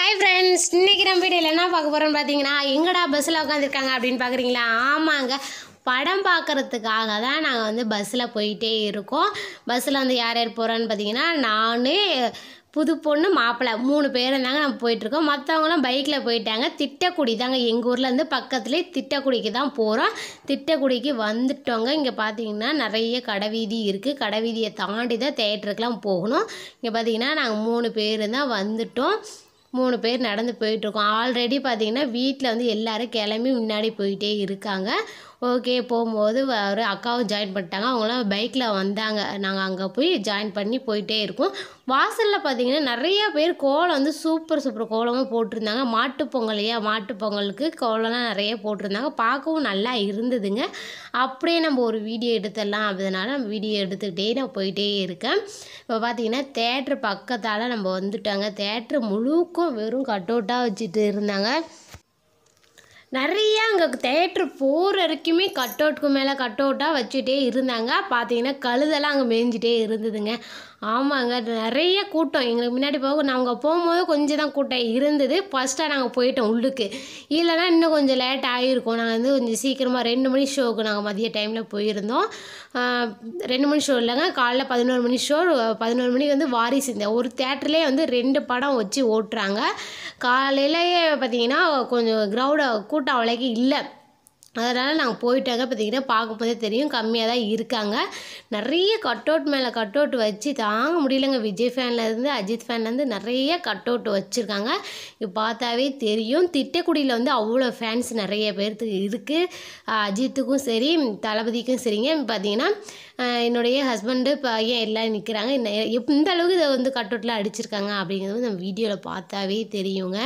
hi friends இன்னைக்கு நம்ம வீடியோவில் என்ன பார்க்க போகிறோம்னு பார்த்தீங்கன்னா எங்கடா பஸ்ஸில் உட்காந்துருக்காங்க அப்படின்னு பார்க்குறீங்களா ஆமாங்க படம் பார்க்குறதுக்காக தான் நாங்கள் வந்து பஸ்ஸில் போயிட்டே இருக்கோம் பஸ்ஸில் வந்து யார் யார் போகிறோன்னு பார்த்தீங்கன்னா நான் புது பொண்ணு மாப்பிள்ளை மூணு பேர் இருந்தாங்க நம்ம போயிட்டுருக்கோம் மற்றவங்களாம் பைக்கில் போயிட்டாங்க திட்டக்குடி தாங்க எங்கள் ஊர்லேருந்து பக்கத்துலேயே திட்டக்குடிக்கு தான் போகிறோம் திட்டக்குடிக்கு வந்துட்டோங்க இங்கே பார்த்தீங்கன்னா நிறைய கடைவீதி இருக்குது கடைவீதியை தாண்டி தான் தேட்டருக்குலாம் போகணும் இங்கே பார்த்தீங்கன்னா நாங்கள் மூணு பேர் தான் வந்துட்டோம் மூணு பேர் நடந்து போயிட்டுருக்கோம் ஆல்ரெடி பார்த்தீங்கன்னா வீட்டில் வந்து எல்லாரும் கிளம்பி முன்னாடி போயிட்டே இருக்காங்க ஓகே போகும்போது வ- ஒரு அக்காவும் ஜாயின் பண்ணிட்டாங்க அவங்களாம் பைக்கில் வந்தாங்க நாங்கள் அங்கே போய் ஜாயின் பண்ணி போயிட்டே இருக்கோம் வாசலில் பார்த்தீங்கன்னா நிறைய பேர் கோலம் வந்து சூப்பர் சூப்பர் கோலமாக போட்டிருந்தாங்க மாட்டுப் பொங்கல் இல்லையா மாட்டுப் பொங்கலுக்கு கோலம்லாம் நிறைய போட்டிருந்தாங்க பார்க்கவும் நல்லா இருந்ததுங்க அப்படியே நம்ம ஒரு வீடியோ எடுத்துடலாம் அதனால நம்ம வீடியோ எடுத்துக்கிட்டே நான் போயிட்டே இருக்கேன் இப்போ பார்த்தீங்கன்னா தேட்ரு பக்கத்தால் நம்ம வந்துட்டாங்க தேட்ரு முழுக்கும் வெறும் கட் அவுட்டாக வச்சுட்டு இருந்தாங்க நிறைய அங்கே தேட்ரு போகிற வரைக்குமே கட் அவுட்டுக்கு மேலே கட் அவுட்டாக வச்சுட்டே இருந்தாங்க பார்த்தீங்கன்னா கழுதெல்லாம் அங்கே மேய்ஞ்சிட்டே இருந்ததுங்க ஆமாங்க நிறைய கூட்டம் எங்களுக்கு முன்னாடி போக நாங்கள் போகும்போது கொஞ்சம் தான் கூட்டம் இருந்தது ஃபஸ்ட்டாக நாங்கள் போயிட்டோம் உள்ளுக்கு இல்லைன்னா இன்னும் கொஞ்சம் லேட் ஆகிருக்கும் நாங்கள் வந்து கொஞ்சம் சீக்கிரமாக ரெண்டு மணி ஷோவுக்கு நாங்கள் மதிய டைமில் போயிருந்தோம் ஆஹ் ரெண்டு மணி ஷோ இல்லைங்க காலைல பதினோரு மணி ஷோ பதினோரு மணிக்கு வந்து வாரிசு இந்த ஒரு தேட்டர்லேயே வந்து ரெண்டு படம் வச்சு ஓட்டுறாங்க காலையிலேயே பார்த்தீங்கன்னா கொஞ்சம் க்ரௌட கூட்டம் அவ்வளோக்கு இல்லை அதனால் நாங்கள் போயிட்டாங்க பார்த்தீங்கன்னா பார்க்கும்போதே தெரியும் கம்மியாக தான் இருக்காங்க நிறைய கட் அவுட் மேலே கட் அவுட் வச்சு தாங்க முடியலங்க விஜய் ஃபேன்லேருந்து அஜித் ஃபேன்லேருந்து நிறைய கட் அவுட் வச்சுருக்காங்க இது பார்த்தாவே தெரியும் திட்டக்குடியில் வந்து அவ்வளோ ஃபேன்ஸ் நிறைய பேர்த்துக்கு இருக்குது அஜித்துக்கும் சரி தளபதிக்கும் சரிங்க பார்த்தீங்கன்னா ஆஹ் என்னுடைய ஹஸ்பண்டு பையன் எல்லாம் நிற்கிறாங்க இந்த அளவுக்கு இதை வந்து கட் அவுட்டில் அடிச்சிருக்காங்க அப்படிங்கிறது வந்து நம்ம வீடியோவில் பார்த்தாவே தெரியுங்க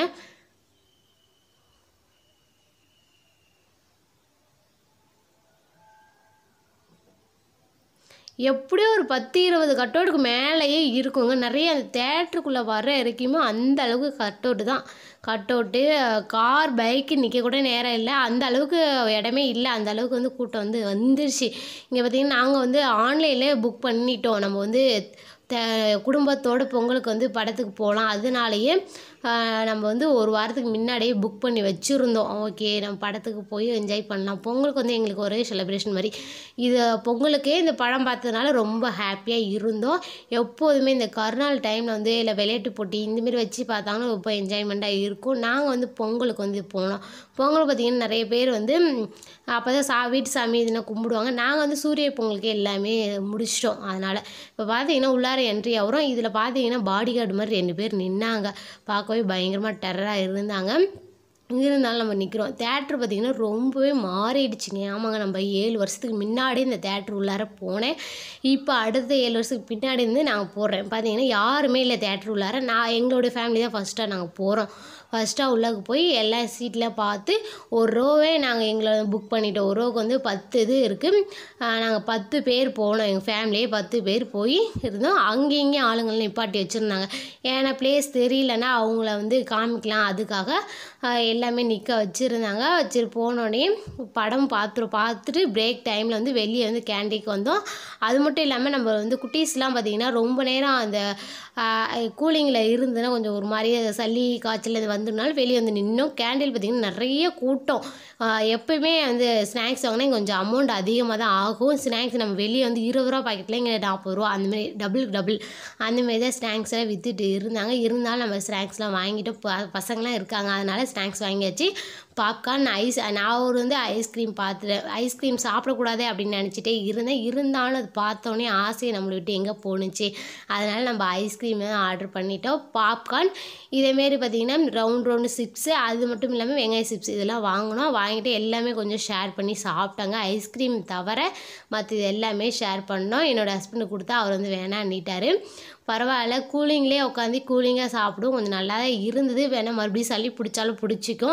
எப்படியும் ஒரு பத்து இருபது கட்டோட்டுக்கு மேலேயே இருக்குங்க நிறைய அந்த தேட்டருக்குள்ளே வர வரைக்குமே அந்த அளவுக்கு கட்டோட்டு தான் கட்டோட்டு கார் பைக்கு நிற்க கூட நேரம் இல்லை அந்த அளவுக்கு இடமே இல்லை அந்த அளவுக்கு வந்து கூட்டம் வந்து வந்துருச்சு இங்கே பார்த்தீங்கன்னா நாங்கள் வந்து ஆன்லைன்லேயே புக் பண்ணிட்டோம் நம்ம வந்து த குடும்பத்தோட பொங்கலுக்கு வந்து படத்துக்கு போகலாம் அதனாலேயே ஆஹ், நம்ம வந்து ஒரு வாரத்துக்கு முன்னாடியே புக் பண்ணி வச்சுருந்தோம் ஓகே நம்ம படத்துக்கு போய் என்ஜாய் பண்ணலாம் பொங்கலுக்கு வந்து எங்களுக்கு ஒரே செலிப்ரேஷன் மாதிரி இது பொங்கலுக்கே இந்த படம் பார்த்ததுனால ரொம்ப ஹாப்பியாக இருந்தோம் எப்போதுமே இந்த கருநாள் டைமில் வந்து இல்லை விளையாட்டு போட்டி இந்தமாரி வச்சு பார்த்தாங்கன்னா ரொம்ப என்ஜாய்மெண்ட்டாக இருக்கும் நாங்கள் வந்து பொங்கலுக்கு வந்து போனோம் பொங்கல் பார்த்திங்கன்னா நிறைய பேர் வந்து அப்போ தான் சா வீட்டு சாமி இதெல்லாம் கும்பிடுவாங்க நாங்கள் வந்து சூரிய பொங்கலுக்கு எல்லாமே முடிச்சிட்டோம் அதனால் இப்போ பார்த்தீங்கன்னா உள்ளார என்ட்ரி ஆகிறோம் இதில் பார்த்தீங்கன்னா பாடி கார்டு மாதிரி ரெண்டு பேர் நின்னாங்க பார்க்கவே பயங்கரமாக டெரராக இருந்தாங்க இருந்தாலும் நம்ம நிற்கிறோம் தேட்ரு பார்த்திங்கன்னா ரொம்பவே மாறிடுச்சுங்க ஆமாங்க நம்ம ஏழு வருஷத்துக்கு முன்னாடி இந்த தேட்ரு உள்ளார போனேன் இப்போ அடுத்த ஏழு வருஷத்துக்கு பின்னாடி இருந்து நாங்கள் போடுறேன் பார்த்தீங்கன்னா யாருமே இல்லை தேட்ரு உள்ளார நான் எங்களோட ஃபேமிலி தான் ஃபஸ்ட்டாக நாங்கள் போகிறோம் ஃபஸ்ட்டாக உள்ளக்கு போய் எல்லா சீட்டில் பார்த்து ஒரு ரோவே நாங்கள் எங்களை புக் பண்ணிட்டோம் ஒரு ரோவுக்கு வந்து பத்து இது இருக்குது நாங்கள் பத்து பேர் போனோம் எங்கள் ஃபேமிலியே பத்து பேர் போய் இருந்தோம் அங்கே இங்கேயும் ஆளுங்களை நிப்பாட்டி வச்சுருந்தாங்க ஏன்னா பிளேஸ் தெரியலன்னா அவங்கள வந்து காமிக்கலாம் அதுக்காக ஆஹ், எல்லாமே நிற்க வச்சுருந்தாங்க வச்சு போனோடனே படம் பார்த்துரும் பார்த்துட்டு பிரேக் டைமில் வந்து வெளியே வந்து கேண்டீக்கு வந்தோம் அது மட்டும் இல்லாமல் நம்ம வந்து குட்டீஸ்லாம் பார்த்திங்கன்னா ரொம்ப நேரம் அந்த கூலிங்கில் இருந்துன்னா கொஞ்சம் ஒரு மாதிரி சளி காய்ச்சல் இது வந்ததுனால வெளியே வந்து நின்னோம் கேண்டில் பார்த்திங்கன்னா நிறைய கூட்டம் ஆஹ் எப்பயுமே வந்து ஸ்நாக்ஸ் வாங்கினா கொஞ்சம் அமௌண்ட் அதிகமாக தான் ஆகும் ஸ்நாக்ஸ் நம்ம வெளியே வந்து இருபது ரூபா பாக்கெட்டில் இங்கே நாற்பது ரூபா அந்தமாரி டபுள் டபுள் அந்தமாரி தான் ஸ்நாக்ஸ் எல்லாம் விற்றுட்டு இருந்தாங்க இருந்தாலும் நம்ம ஸ்நாக்ஸ்லாம் வாங்கிட்டு ப- பசங்களாம் இருக்காங்க அதனால் ஸ்நாக்ஸ் வாங்கியாச்சு பாப்கார்ன் ஐஸ் நான் ஒரு வந்து ஐஸ்கிரீம் பார்த்துட்டேன் ஐஸ்கிரீம் சாப்பிடக்கூடாது அப்படின்னு நினச்சிட்டே இருந்தேன் இருந்தாலும் அது பார்த்தோன்னே ஆசையை நம்மளை விட்டு எங்கே போணுச்சு அதனால் நம்ம ஐஸ்கிரீம் ஆர்டர் பண்ணிட்டோம் பாப்கார்ன் இதேமாரி பார்த்திங்கன்னா ரவுண்ட் ரவுண்டு சிப்ஸு அது மட்டும் இல்லாமல் வெங்காய சிப்ஸ் இதெல்லாம் வாங்கினோம் வாங்கிட்டு எல்லாமே கொஞ்சம் ஷேர் பண்ணி சாப்பிட்டாங்க ஐஸ்கிரீம் தவிர மற்றது எல்லாமே ஷேர் பண்ணோம் என்னோடய ஹஸ்பண்டுக்கு கொடுத்தா அவர் வந்து வேணான்னிட்டாரு பரவாயில்ல கூலிங்லேயே உட்காந்து கூலிங்காக சாப்பிடும் கொஞ்சம் நல்லா தான் இருந்தது வேணால் மறுபடியும் சளி பிடிச்சாலும் பிடிச்சிக்கும்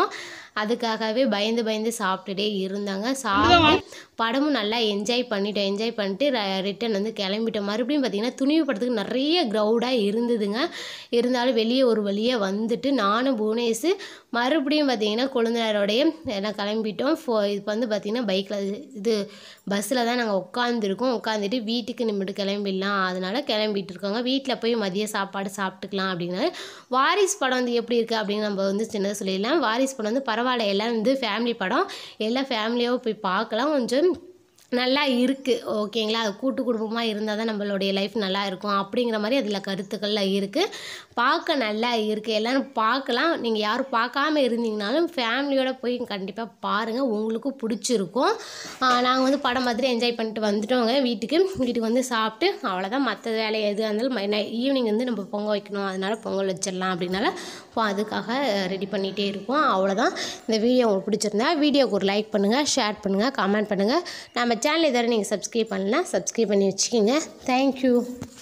அதுக்காகவே பயந்து பயந்து சாப்பிட்டுட்டே இருந்தாங்க சாப்பிட்டு படமும் நல்லா என்ஜாய் பண்ணிட்டோம் என்ஜாய் பண்ணிட்டு ரிட்டன் வந்து கிளம்பிட்டோம் மறுபடியும் பார்த்திங்கன்னா துணிவு படத்துக்கு நிறைய க்ரௌடாக இருந்ததுங்க இருந்தாலும் வெளியே ஒரு வழியாக வந்துட்டு நானும் புவனேஷ் மறுபடியும் பார்த்திங்கன்னா குழந்தையாரோடைய எல்லாம் கிளம்பிட்டோம் ஃபோ இப்போ வந்து பார்த்திங்கன்னா பைக்கில் இது பஸ்ஸில் தான் நாங்கள் உட்காந்துருக்கோம் உட்காந்துட்டு வீட்டுக்கு நிமிட்டு கிளம்பிடலாம் அதனால் கிளம்பிட்டு இருக்கோங்க வீட்டில் போய் மதிய சாப்பாடு சாப்பிட்டுக்கலாம் அப்படின்னு வாரிஸ் படம் வந்து எப்படி இருக்குது அப்படின்னு நம்ம வந்து சின்னதாக சொல்லிடலாம் வாரிஸ் படம் வந்து பரவாயில்ல எல்லாம் வந்து ஃபேமிலி படம் எல்லாம் ஃபேமிலியாகவும் போய் பார்க்கலாம் கொஞ்சம் நல்லா இருக்குது ஓகேங்களா அது கூட்டு குடும்பமாக இருந்தால் தான் நம்மளுடைய லைஃப் நல்லா இருக்கும் அப்படிங்கிற மாதிரி அதில் கருத்துக்கள்லாம் இருக்குது பார்க்க நல்லா இருக்குது எல்லோரும் பார்க்கலாம் நீங்கள் யாரும் பார்க்காம இருந்தீங்கனாலும் ஃபேமிலியோட போய் கண்டிப்பாக பாருங்கள் உங்களுக்கும் பிடிச்சிருக்கும் நாங்கள் வந்து படம் மாதிரி என்ஜாய் பண்ணிட்டு வந்துட்டோங்க வீட்டுக்கு வீட்டுக்கு வந்து சாப்பிட்டு அவ்வளோதான் மற்ற வேலை எதுவாக இருந்தாலும் ஈவினிங் வந்து நம்ம பொங்கல் வைக்கணும் அதனால் பொங்கல் வச்சிடலாம் அப்படின்னால இப்போ அதுக்காக ரெடி பண்ணிகிட்டே இருக்கோம் அவ்வளோதான் இந்த வீடியோ உங்களுக்கு பிடிச்சிருந்தா வீடியோக்கு ஒரு லைக் பண்ணுங்கள் ஷேர் பண்ணுங்கள் கமெண்ட் பண்ணுங்கள் நம்ம சேனல் எதாவது நீங்கள் சப்ஸ்கிரைப் பண்ணலாம் சப்ஸ்கிரைப் பண்ணி வச்சுக்கோங்க தேங்க்யூ